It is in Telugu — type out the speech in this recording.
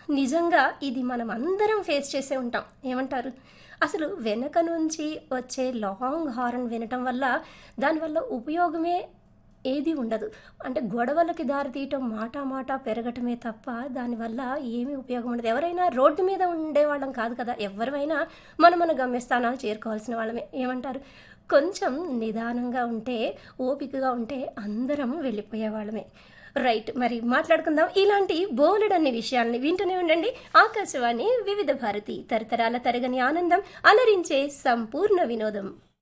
నిజంగా ఇది మనం అందరం ఫేస్ చేసే ఉంటాం ఏమంటారు అసలు వెనక నుంచి వచ్చే లాంగ్ హార్న్ వినటం వల్ల దానివల్ల ఉపయోగమే ఏది ఉండదు అంటే గొడవలకి దారితీయటం మాట మాట పెరగటమే తప్ప దానివల్ల ఏమీ ఉపయోగం ఉండదు ఎవరైనా రోడ్డు మీద ఉండేవాళ్ళం కాదు కదా ఎవరైనా మన మన గమ్యస్థానాలు చేరుకోవాల్సిన వాళ్ళమే ఏమంటారు కొంచెం నిదానంగా ఉంటే ఓపికగా ఉంటే అందరం వెళ్ళిపోయేవాళ్ళమే రైట్ మరి మాట్లాడుకుందాం ఇలాంటి బోలెడన్ని విషయాల్ని వింటూనే ఉండండి ఆకాశవాణి వివిధ భారతి తరతరాల తరగని ఆనందం అలరించే సంపూర్ణ వినోదం